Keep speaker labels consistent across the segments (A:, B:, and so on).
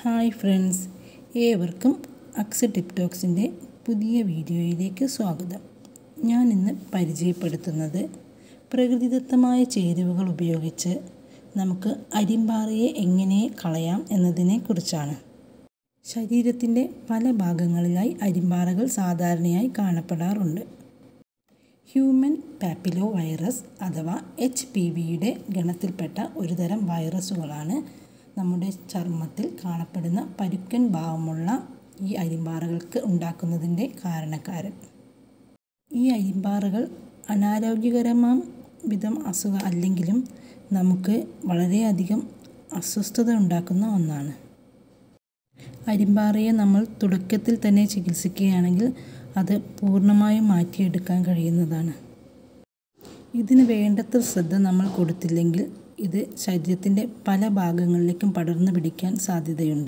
A: hi friends ഏവർക്കും അക്സ tip ടോക്സിൻ്റെ പുതിയ വീഡിയോയിലേക്ക് സ്വാഗതം ഞാൻ ഇന്ന് പരിചയപ്പെടുത്തുന്നത് പ്രകൃതിദത്തമായ ചേരുവകൾ ഉപയോഗിച്ച് നമുക്ക് അരിമ്പാറയെ എങ്ങനെ കളയാം എന്നതിനെ കുറിച്ചാണ് ശരീരത്തിൻ്റെ പല ഭാഗങ്ങളിലായി അരിമ്പാറകൾ സാധാരണയായി കാണപ്പെടാറുണ്ട് ഹ്യൂമൻ പാപ്പിലോ വൈറസ് അഥവാ എച്ച് പി വിയുടെ ഗണത്തിൽപ്പെട്ട ഒരുതരം വൈറസുകളാണ് നമ്മുടെ ചർമ്മത്തിൽ കാണപ്പെടുന്ന പരുക്കൻ ഭാവമുള്ള ഈ അരിമ്പാറകൾക്ക് ഉണ്ടാക്കുന്നതിൻ്റെ കാരണക്കാരൻ ഈ അരിമ്പാറകൾ അനാരോഗ്യകരമാം വിധം അസുഖം അല്ലെങ്കിലും നമുക്ക് വളരെയധികം അസ്വസ്ഥത ഉണ്ടാക്കുന്ന ഒന്നാണ് അരിമ്പാറയെ നമ്മൾ തുടക്കത്തിൽ തന്നെ ചികിത്സിക്കുകയാണെങ്കിൽ അത് പൂർണ്ണമായും മാറ്റിയെടുക്കാൻ കഴിയുന്നതാണ് ഇതിന് വേണ്ടത്ര ശ്രദ്ധ നമ്മൾ കൊടുത്തില്ലെങ്കിൽ ഇത് ശരീരത്തിൻ്റെ പല ഭാഗങ്ങളിലേക്കും പടർന്നു പിടിക്കാൻ സാധ്യതയുണ്ട്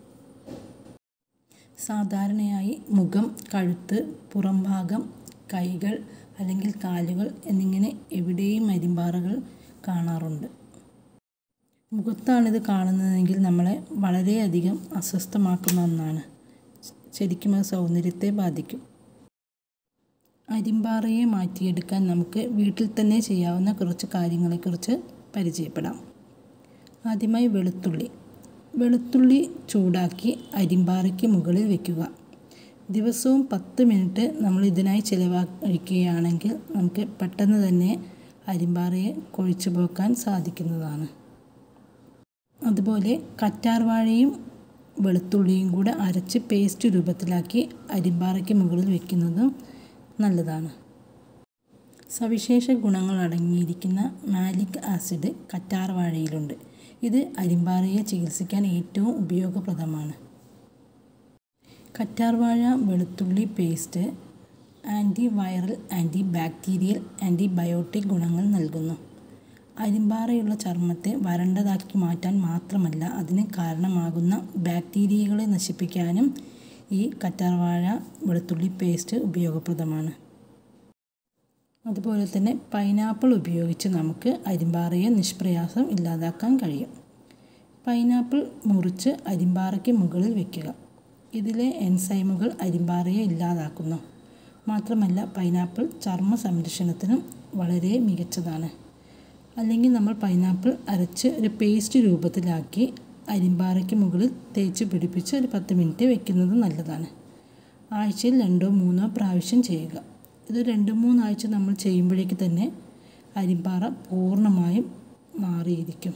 A: സാധാരണയായി മുഖം കഴുത്ത് പുറംഭാഗം കൈകൾ അല്ലെങ്കിൽ കാലുകൾ എന്നിങ്ങനെ എവിടെയും അരിമ്പാറകൾ കാണാറുണ്ട് മുഖത്താണിത് കാണുന്നതെങ്കിൽ നമ്മളെ വളരെയധികം അസ്വസ്ഥമാക്കുന്ന ഒന്നാണ് ശരിക്കും അത് സൗന്ദര്യത്തെ ബാധിക്കും അരിമ്പാറയെ മാറ്റിയെടുക്കാൻ നമുക്ക് വീട്ടിൽ തന്നെ ചെയ്യാവുന്ന കുറച്ച് കാര്യങ്ങളെക്കുറിച്ച് പരിചയപ്പെടാം ആദ്യമായി വെളുത്തുള്ളി വെളുത്തുള്ളി ചൂടാക്കി അരിമ്പാറയ്ക്ക് മുകളിൽ വയ്ക്കുക ദിവസവും പത്ത് മിനിറ്റ് നമ്മൾ ഇതിനായി ചിലവഴിക്കുകയാണെങ്കിൽ നമുക്ക് പെട്ടെന്ന് തന്നെ അരിമ്പാറയെ കൊഴിച്ചു പോക്കാൻ സാധിക്കുന്നതാണ് അതുപോലെ കറ്റാർവാഴയും വെളുത്തുള്ളിയും കൂടെ അരച്ച് പേസ്റ്റ് രൂപത്തിലാക്കി അരിമ്പാറയ്ക്ക് മുകളിൽ വെക്കുന്നതും നല്ലതാണ് സവിശേഷ ഗുണങ്ങൾ അടങ്ങിയിരിക്കുന്ന മാലിക് ആസിഡ് കറ്റാർവാഴയിലുണ്ട് ഇത് അരിമ്പാറയെ ചികിത്സിക്കാൻ ഏറ്റവും ഉപയോഗപ്രദമാണ് കറ്റാർവാഴ വെളുത്തുള്ളി paste anti viral anti bacterial antibiotic ഗുണങ്ങൾ നൽകുന്നു അരിമ്പാറയുള്ള ചർമ്മത്തെ വരണ്ടതാക്കി മാറ്റാൻ മാത്രമല്ല അതിന് കാരണമാകുന്ന ബാക്ടീരിയകളെ നശിപ്പിക്കാനും ഈ കറ്റാർവാഴ വെളുത്തുള്ളി പേസ്റ്റ് ഉപയോഗപ്രദമാണ് അതുപോലെ തന്നെ പൈനാപ്പിൾ ഉപയോഗിച്ച് നമുക്ക് അരിമ്പാറയെ നിഷ്പ്രയാസം ഇല്ലാതാക്കാൻ കഴിയും പൈനാപ്പിൾ മുറിച്ച് അരിമ്പാറയ്ക്ക് മുകളിൽ വയ്ക്കുക ഇതിലെ എൻസൈമുകൾ അരിമ്പാറയെ ഇല്ലാതാക്കുന്നു മാത്രമല്ല പൈനാപ്പിൾ ചർമ്മ സംരക്ഷണത്തിനും വളരെ മികച്ചതാണ് അല്ലെങ്കിൽ നമ്മൾ പൈനാപ്പിൾ അരച്ച് ഒരു പേസ്റ്റ് രൂപത്തിലാക്കി അരിമ്പാറയ്ക്ക് മുകളിൽ തേച്ച് പിടിപ്പിച്ച് ഒരു പത്ത് മിനിറ്റ് വെക്കുന്നത് നല്ലതാണ് ആഴ്ചയിൽ രണ്ടോ മൂന്നോ പ്രാവശ്യം ചെയ്യുക ഇത് രണ്ട് മൂന്നാഴ്ച നമ്മൾ ചെയ്യുമ്പോഴേക്ക് തന്നെ അരിമ്പാറ പൂർണ്ണമായും മാറിയിരിക്കും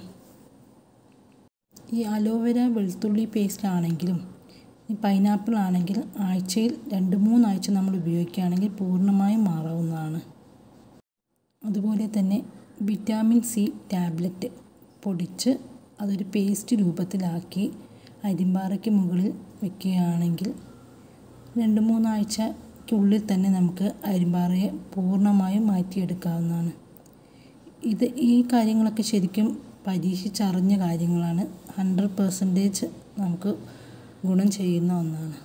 A: ഈ അലോവേര വെളുത്തുള്ളി പേസ്റ്റ് ആണെങ്കിലും ഈ പൈനാപ്പിൾ ആണെങ്കിൽ ആഴ്ചയിൽ രണ്ട് മൂന്നാഴ്ച നമ്മൾ ഉപയോഗിക്കുകയാണെങ്കിൽ പൂർണ്ണമായും മാറാവുന്നതാണ് അതുപോലെ തന്നെ വിറ്റാമിൻ സി ടാബ്ലറ്റ് പൊടിച്ച് അതൊരു പേസ്റ്റ് രൂപത്തിലാക്കി അരിമ്പാറയ്ക്ക് മുകളിൽ വെക്കുകയാണെങ്കിൽ രണ്ട് മൂന്നാഴ്ചയ്ക്കുള്ളിൽ തന്നെ നമുക്ക് അരിമ്പാറയെ പൂർണ്ണമായും മാറ്റിയെടുക്കാവുന്നതാണ് ഇത് ഈ കാര്യങ്ങളൊക്കെ ശരിക്കും പരീക്ഷിച്ചറിഞ്ഞ കാര്യങ്ങളാണ് ഹൺഡ്രഡ് പെർസെൻറ്റേജ് നമുക്ക് ഗുണം ചെയ്യുന്ന ഒന്നാണ്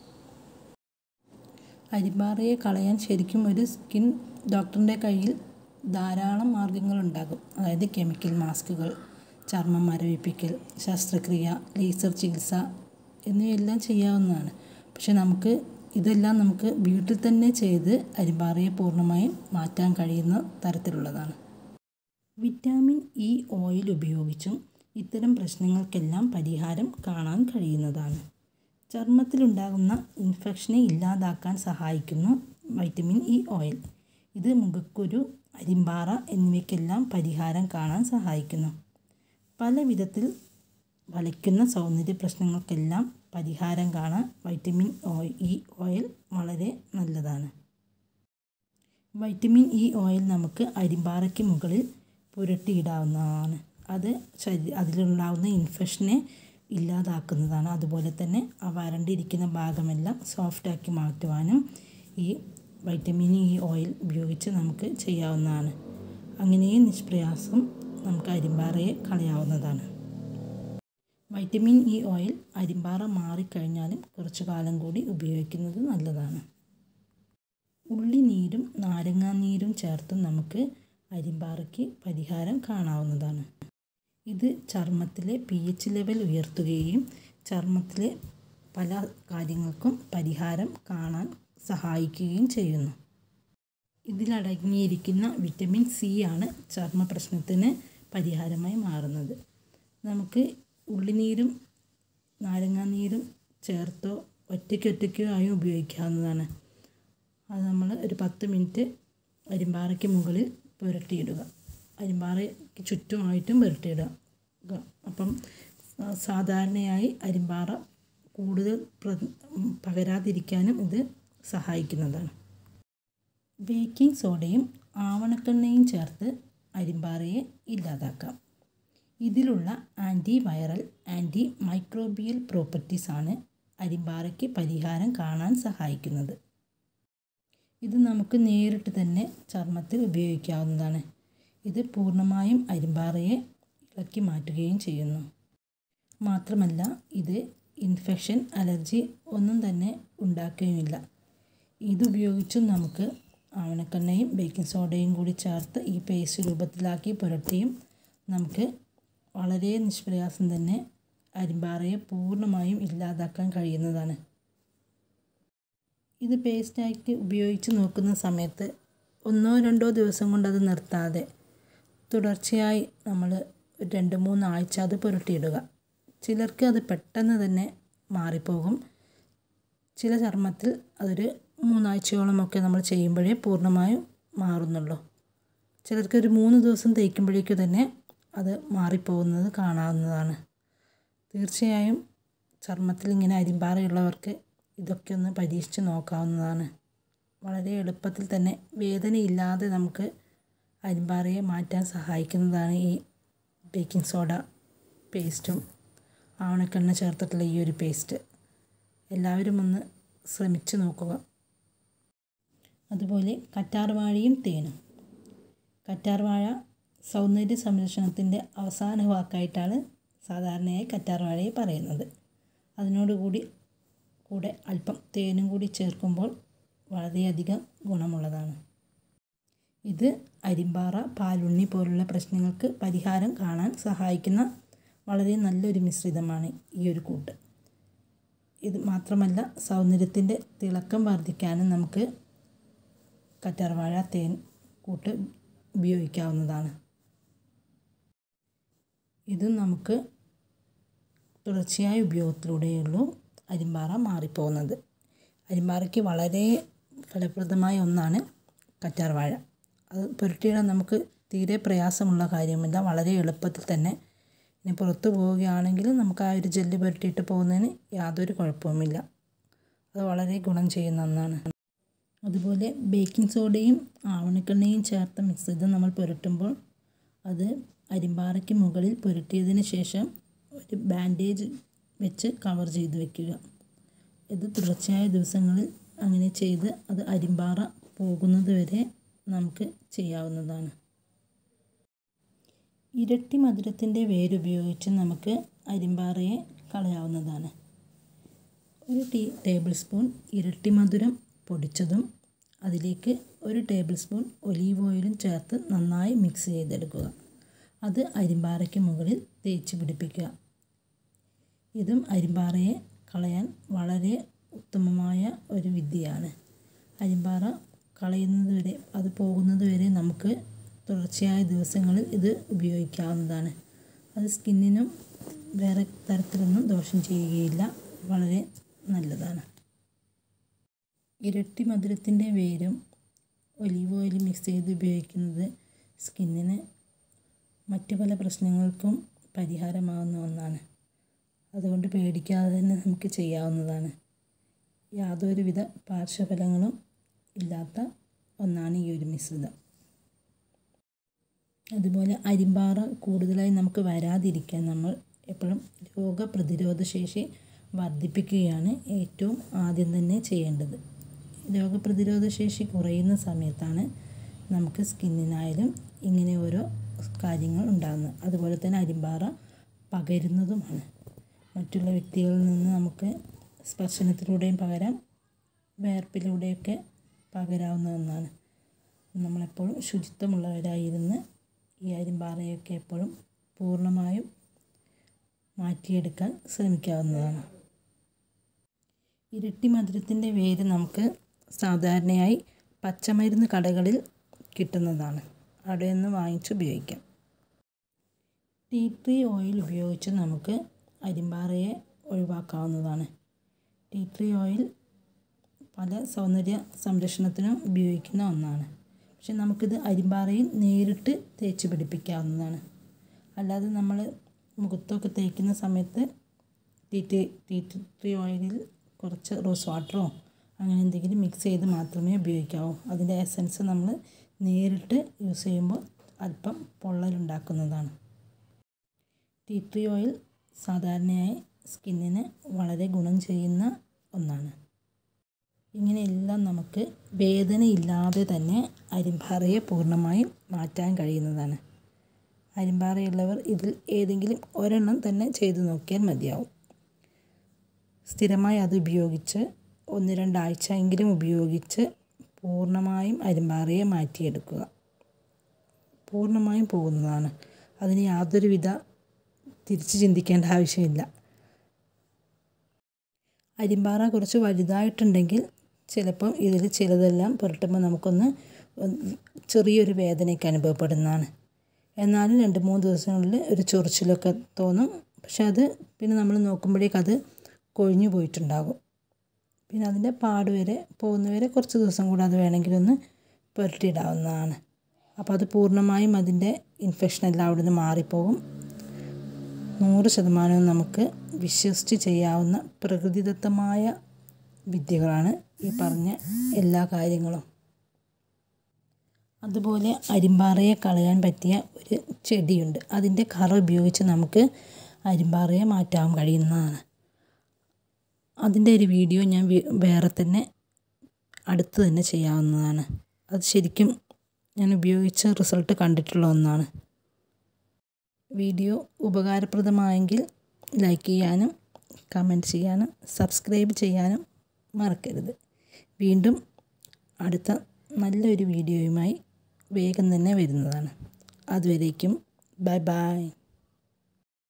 A: അരിമ്പാറയെ കളയാൻ ശരിക്കും ഒരു സ്കിൻ ഡോക്ടറിൻ്റെ കയ്യിൽ ധാരാളം മാർഗങ്ങളുണ്ടാകും അതായത് കെമിക്കൽ മാസ്കുകൾ ചർമ്മം മരവിപ്പിക്കൽ ശസ്ത്രക്രിയ ലേസർ ചികിത്സ എന്നിവയെല്ലാം ചെയ്യാവുന്നതാണ് പക്ഷെ നമുക്ക് ഇതെല്ലാം നമുക്ക് വീട്ടിൽ തന്നെ ചെയ്ത് അരിമ്പാറയെ പൂർണ്ണമായും മാറ്റാൻ കഴിയുന്ന തരത്തിലുള്ളതാണ് വിറ്റാമിൻ ഇ ഓയിൽ ഉപയോഗിച്ചും ഇത്തരം പ്രശ്നങ്ങൾക്കെല്ലാം പരിഹാരം കാണാൻ കഴിയുന്നതാണ് ചർമ്മത്തിലുണ്ടാകുന്ന ഇൻഫെക്ഷനെ ഇല്ലാതാക്കാൻ സഹായിക്കുന്നു വൈറ്റമിൻ ഇ ഓയിൽ ഇത് മുഖക്കുരു അരിമ്പാറ എന്നിവയ്ക്കെല്ലാം പരിഹാരം കാണാൻ സഹായിക്കുന്നു പല വിധത്തിൽ വലയ്ക്കുന്ന സൗന്ദര്യ പ്രശ്നങ്ങൾക്കെല്ലാം പരിഹാരം കാണാൻ വൈറ്റമിൻ ഇ ഓയിൽ വളരെ നല്ലതാണ് വൈറ്റമിൻ ഇ ഓയിൽ നമുക്ക് അരിമ്പാറയ്ക്ക് മുകളിൽ പുരട്ടിയിടാവുന്നതാണ് അത് ശരീ അതിലുണ്ടാകുന്ന ഇൻഫെക്ഷനെ ഇല്ലാതാക്കുന്നതാണ് അതുപോലെ തന്നെ ആ വരണ്ടിരിക്കുന്ന ഭാഗമെല്ലാം സോഫ്റ്റാക്കി മാറ്റുവാനും ഈ വൈറ്റമിൻ ഇ ഓയിൽ ഉപയോഗിച്ച് നമുക്ക് ചെയ്യാവുന്നതാണ് അങ്ങനെയും നിഷ്പ്രയാസം നമുക്ക് അരിമ്പാറയെ കളയാവുന്നതാണ് വൈറ്റമിൻ ഇ ഓയിൽ അരിമ്പാറ മാറിക്കഴിഞ്ഞാലും കുറച്ചു കാലം കൂടി ഉപയോഗിക്കുന്നത് നല്ലതാണ് ഉള്ളി നീരും നാരങ്ങാനീരും ചേർത്തും നമുക്ക് അരിമ്പാറയ്ക്ക് പരിഹാരം കാണാവുന്നതാണ് ഇത് ചർമ്മത്തിലെ പി എച്ച് ലെവൽ ഉയർത്തുകയും ചർമ്മത്തിലെ പല കാര്യങ്ങൾക്കും പരിഹാരം കാണാൻ സഹായിക്കുകയും ചെയ്യുന്നു ഇതിലടങ്ങിയിരിക്കുന്ന വിറ്റമിൻ സി ആണ് ചർമ്മ പ്രശ്നത്തിന് പരിഹാരമായി മാറുന്നത് നമുക്ക് ഉള്ളിനീരും നാരങ്ങാനീരും ചേർത്തോ ഒറ്റയ്ക്കൊറ്റയ്ക്കോ ആയും ഉപയോഗിക്കാവുന്നതാണ് അത് നമ്മൾ ഒരു പത്ത് മിനിറ്റ് അരിമ്പാറയ്ക്ക് മുകളിൽ പുരട്ടിയിടുക അരിമ്പാറയ്ക്ക് ചുറ്റുമായിട്ടും പുരട്ടിയിടുക അപ്പം സാധാരണയായി അരിമ്പാറ കൂടുതൽ പകരാതിരിക്കാനും ഇത് സഹായിക്കുന്നതാണ് ബേക്കിംഗ് സോഡയും ആവണക്കെണ്ണയും ചേർത്ത് അരിമ്പാറയെ ഇല്ലാതാക്കാം ഇതിലുള്ള ആൻറ്റി വൈറൽ ആൻറ്റി മൈക്രോബിയൽ പ്രോപ്പർട്ടീസാണ് അരിമ്പാറയ്ക്ക് പരിഹാരം കാണാൻ സഹായിക്കുന്നത് ഇത് നമുക്ക് നേരിട്ട് തന്നെ ചർമ്മത്തിൽ ഉപയോഗിക്കാവുന്നതാണ് ഇത് പൂർണ്ണമായും അരിമ്പാറയെ ഇളക്കി മാറ്റുകയും ചെയ്യുന്നു മാത്രമല്ല ഇത് ഇൻഫെക്ഷൻ അലർജി ഒന്നും തന്നെ ഉണ്ടാക്കുകയുമില്ല ഇതുപയോഗിച്ചും നമുക്ക് ആവണക്കെണ്ണയും ബേക്കിംഗ് സോഡയും കൂടി ചേർത്ത് ഈ പേസ്റ്റ് രൂപത്തിലാക്കി പുരട്ടിയും നമുക്ക് വളരെ നിഷ്പ്രയാസം തന്നെ അരിമ്പാറയെ പൂർണ്ണമായും ഇല്ലാതാക്കാൻ കഴിയുന്നതാണ് ഇത് പേസ്റ്റാക്കി ഉപയോഗിച്ച് നോക്കുന്ന സമയത്ത് ഒന്നോ രണ്ടോ ദിവസം കൊണ്ട് അത് നിർത്താതെ തുടർച്ചയായി നമ്മൾ രണ്ട് മൂന്നാഴ്ച അത് പുരട്ടിയിടുക ചിലർക്ക് അത് പെട്ടെന്ന് തന്നെ മാറിപ്പോകും ചില ചർമ്മത്തിൽ അതൊരു മൂന്നാഴ്ചയോളമൊക്കെ നമ്മൾ ചെയ്യുമ്പോഴേ പൂർണ്ണമായും മാറുന്നുള്ളൂ ചിലർക്ക് ഒരു മൂന്ന് ദിവസം തേക്കുമ്പോഴേക്കും തന്നെ അത് മാറിപ്പോകുന്നത് കാണാവുന്നതാണ് തീർച്ചയായും ചർമ്മത്തിൽ ഇങ്ങനെ അരിമ്പാറയുള്ളവർക്ക് ഇതൊക്കെ ഒന്ന് പരീക്ഷിച്ച് നോക്കാവുന്നതാണ് വളരെ എളുപ്പത്തിൽ തന്നെ വേദനയില്ലാതെ നമുക്ക് അരിമ്പാറയെ മാറ്റാൻ സഹായിക്കുന്നതാണ് ഈ ബേക്കിംഗ് സോഡ പേസ്റ്റും ആവണക്കെണ്ണ ചേർത്തിട്ടുള്ള ഈ ഒരു പേസ്റ്റ് എല്ലാവരും ഒന്ന് ശ്രമിച്ചു നോക്കുക അതുപോലെ കറ്റാർവാഴയും തേനും കറ്റാർവാഴ സൗന്ദര്യ സംരക്ഷണത്തിൻ്റെ അവസാന വാക്കായിട്ടാണ് സാധാരണയായി കറ്റാർവാഴയെ പറയുന്നത് അതിനോടുകൂടി കൂടെ അല്പം തേനും കൂടി ചേർക്കുമ്പോൾ വളരെയധികം ഗുണമുള്ളതാണ് ഇത് അരിമ്പാറ പാലുണ്ണി പോലുള്ള പ്രശ്നങ്ങൾക്ക് പരിഹാരം കാണാൻ സഹായിക്കുന്ന വളരെ നല്ലൊരു മിശ്രിതമാണ് ഈ ഒരു കൂട്ട് ഇത് മാത്രമല്ല സൗന്ദര്യത്തിൻ്റെ തിളക്കം വർദ്ധിക്കാനും നമുക്ക് കറ്റാർവാഴ തേൻ കൂട്ട് ഉപയോഗിക്കാവുന്നതാണ് ഇത് നമുക്ക് തുടർച്ചയായ ഉപയോഗത്തിലൂടെയുള്ളൂ അരിമ്പാറ മാറിപ്പോകുന്നത് അരിമ്പാറയ്ക്ക് വളരെ ഫലപ്രദമായ ഒന്നാണ് കറ്റാർവാഴ അത് പുരട്ടിയിടാൻ നമുക്ക് തീരെ പ്രയാസമുള്ള കാര്യമില്ല വളരെ എളുപ്പത്തിൽ തന്നെ ഇനി പുറത്ത് പോവുകയാണെങ്കിൽ നമുക്ക് ആ ഒരു ജെല്ല് പുരട്ടിയിട്ട് പോകുന്നതിന് യാതൊരു കുഴപ്പവുമില്ല അത് വളരെ ഗുണം ചെയ്യുന്ന ഒന്നാണ് അതുപോലെ ബേക്കിംഗ് സോഡയും ആവണക്കെണ്ണയും ചേർത്ത മിശ്രിതം നമ്മൾ പുരട്ടുമ്പോൾ അത് അരിമ്പാറയ്ക്ക് മുകളിൽ പുരട്ടിയതിന് ശേഷം ഒരു ബാൻഡേജ് വെച്ച് കവർ ചെയ്ത് വെക്കുക ഇത് തുടർച്ചയായ ദിവസങ്ങളിൽ അങ്ങനെ ചെയ്ത് അത് അരിമ്പാറ പോകുന്നത് വരെ നമുക്ക് ചെയ്യാവുന്നതാണ് ഇരട്ടി മധുരത്തിൻ്റെ വേരുപയോഗിച്ച് നമുക്ക് അരിമ്പാറയെ കളയാവുന്നതാണ് ഒരു ടീ ടേബിൾ സ്പൂൺ ഇരട്ടി മധുരം പൊടിച്ചതും അതിലേക്ക് ഒരു ടേബിൾ സ്പൂൺ ഒലീവ് ഓയിലും ചേർത്ത് നന്നായി മിക്സ് ചെയ്തെടുക്കുക അത് അരിമ്പാറയ്ക്ക് മുകളിൽ തേച്ച് പിടിപ്പിക്കുക ഇതും അരിമ്പാറയെ കളയാൻ വളരെ ഉത്തമമായ ഒരു വിദ്യയാണ് അരിമ്പാറ കളയുന്നത് വരെ അത് പോകുന്നത് വരെ നമുക്ക് തുടർച്ചയായ ദിവസങ്ങളിൽ ഇത് ഉപയോഗിക്കാവുന്നതാണ് അത് സ്കിന്നിനും വേറെ തരത്തിലൊന്നും ദോഷം ചെയ്യുകയില്ല വളരെ നല്ലതാണ് ഇരട്ടി മധുരത്തിൻ്റെ വേരും ഒലീവ് ഓയിൽ മിക്സ് ചെയ്ത് ഉപയോഗിക്കുന്നത് സ്കിന്നിന് മറ്റു പല പ്രശ്നങ്ങൾക്കും പരിഹാരമാവുന്ന ഒന്നാണ് അതുകൊണ്ട് പേടിക്കാതെ തന്നെ നമുക്ക് ചെയ്യാവുന്നതാണ് യാതൊരുവിധ പാർശ്വഫലങ്ങളും ഇല്ലാത്ത ഒന്നാണ് ഈ ഒരു മിശ്രിതം അതുപോലെ അരിമ്പാറ കൂടുതലായി നമുക്ക് വരാതിരിക്കാൻ നമ്മൾ എപ്പോഴും രോഗപ്രതിരോധ ശേഷി വർദ്ധിപ്പിക്കുകയാണ് ഏറ്റവും ആദ്യം തന്നെ ചെയ്യേണ്ടത് രോഗപ്രതിരോധ ശേഷി കുറയുന്ന സമയത്താണ് നമുക്ക് സ്കിന്നിനായാലും ഇങ്ങനെ ഓരോ കാര്യങ്ങൾ ഉണ്ടാകുന്നത് അതുപോലെ തന്നെ അരിമ്പാറ പകരുന്നതുമാണ് മറ്റുള്ള വ്യക്തികളിൽ നിന്ന് നമുക്ക് സ്പർശനത്തിലൂടെയും പകരാം വേർപ്പിലൂടെയൊക്കെ പകരാവുന്ന ഒന്നാണ് നമ്മളെപ്പോഴും ശുചിത്വമുള്ളവരായിരുന്ന് ഈ അരിമ്പാറയൊക്കെ എപ്പോഴും പൂർണ്ണമായും മാറ്റിയെടുക്കാൻ ശ്രമിക്കാവുന്നതാണ് ഇരട്ടി മധുരത്തിൻ്റെ വേര് നമുക്ക് സാധാരണയായി പച്ചമരുന്ന് കടകളിൽ കിട്ടുന്നതാണ് അവിടെ നിന്ന് വാങ്ങിച്ച് ഉപയോഗിക്കാം ടീ ട്രീ ഓയിൽ ഉപയോഗിച്ച് നമുക്ക് അരിമ്പാറയെ ഒഴിവാക്കാവുന്നതാണ് ടീ ട്രീ ഓയിൽ പല സൗന്ദര്യ സംരക്ഷണത്തിനും ഉപയോഗിക്കുന്ന ഒന്നാണ് പക്ഷെ നമുക്കിത് അരിമ്പാറയിൽ നേരിട്ട് തേച്ച് പിടിപ്പിക്കാവുന്നതാണ് അല്ലാതെ നമ്മൾ മുഖത്തൊക്കെ തേക്കുന്ന സമയത്ത് ടീ ടീ ടീ ട്രീ ഓയിലിൽ കുറച്ച് റോസ് വാട്ടറോ അങ്ങനെ എന്തെങ്കിലും മിക്സ് ചെയ്ത് മാത്രമേ ഉപയോഗിക്കാവൂ അതിൻ്റെ എസൻസ് നമ്മൾ നേരിട്ട് യൂസ് ചെയ്യുമ്പോൾ അല്പം പൊള്ളലുണ്ടാക്കുന്നതാണ് ടീ ട്രീ ഓയിൽ സാധാരണയായി സ്കിന്നിന് വളരെ ഗുണം ചെയ്യുന്ന ഒന്നാണ് ഇങ്ങനെയെല്ലാം നമുക്ക് വേദനയില്ലാതെ തന്നെ അരിമ്പാറയെ പൂർണ്ണമായും മാറ്റാൻ കഴിയുന്നതാണ് അരിമ്പാറയുള്ളവർ ഇതിൽ ഏതെങ്കിലും ഒരെണ്ണം തന്നെ ചെയ്തു നോക്കിയാൽ മതിയാവും സ്ഥിരമായി അത് ഉപയോഗിച്ച് ഒന്ന് രണ്ടാഴ്ച എങ്കിലും ഉപയോഗിച്ച് പൂർണ്ണമായും അരിമ്പാറയെ മാറ്റിയെടുക്കുക പൂർണ്ണമായും പോകുന്നതാണ് അതിന് യാതൊരുവിധ തിരിച്ച് ചിന്തിക്കേണ്ട ആവശ്യമില്ല അരിമ്പാറ കുറച്ച് വലുതായിട്ടുണ്ടെങ്കിൽ ചിലപ്പം ഇതിൽ ചിലതെല്ലാം പുരട്ടുമ്പോൾ നമുക്കൊന്ന് ചെറിയൊരു വേദനയൊക്കെ അനുഭവപ്പെടുന്നതാണ് എന്നാലും രണ്ട് മൂന്ന് ദിവസത്തിനുള്ളിൽ ഒരു ചൊറിച്ചിലൊക്കെ തോന്നും പക്ഷെ അത് പിന്നെ നമ്മൾ നോക്കുമ്പോഴേക്കും അത് കൊഴിഞ്ഞു പോയിട്ടുണ്ടാകും പിന്നെ അതിൻ്റെ പാട് വരെ പോകുന്നവരെ കുറച്ച് ദിവസം കൂടെ അത് വേണമെങ്കിലൊന്ന് പുരട്ടിയിടാവുന്നതാണ് അപ്പോൾ അത് പൂർണ്ണമായും അതിൻ്റെ ഇൻഫെക്ഷൻ എല്ലാം അവിടെ നിന്ന് മാറിപ്പോകും നൂറ് ശതമാനവും നമുക്ക് വിശ്വസിച്ച് ചെയ്യാവുന്ന പ്രകൃതിദത്തമായ വിദ്യകളാണ് ഈ പറഞ്ഞ എല്ലാ കാര്യങ്ങളും അതുപോലെ അരിമ്പാറയെ കളയാൻ പറ്റിയ ഒരു ചെടിയുണ്ട് അതിൻ്റെ കറ ഉപയോഗിച്ച് നമുക്ക് അരിമ്പാറയെ മാറ്റാൻ കഴിയുന്നതാണ് അതിൻ്റെ ഒരു വീഡിയോ ഞാൻ വേറെ തന്നെ അടുത്ത് തന്നെ ചെയ്യാവുന്നതാണ് അത് ശരിക്കും ഞാൻ ഉപയോഗിച്ച റിസൾട്ട് കണ്ടിട്ടുള്ള ഒന്നാണ് വീഡിയോ ഉപകാരപ്രദമായെങ്കിൽ ലൈക്ക് ചെയ്യാനും കമൻറ്റ് ചെയ്യാനും സബ്സ്ക്രൈബ് ചെയ്യാനും മറക്കരുത് വീണ്ടും അടുത്ത നല്ലൊരു വീഡിയോയുമായി വേഗം തന്നെ വരുന്നതാണ് അതുവരേക്കും ബൈ ബൈ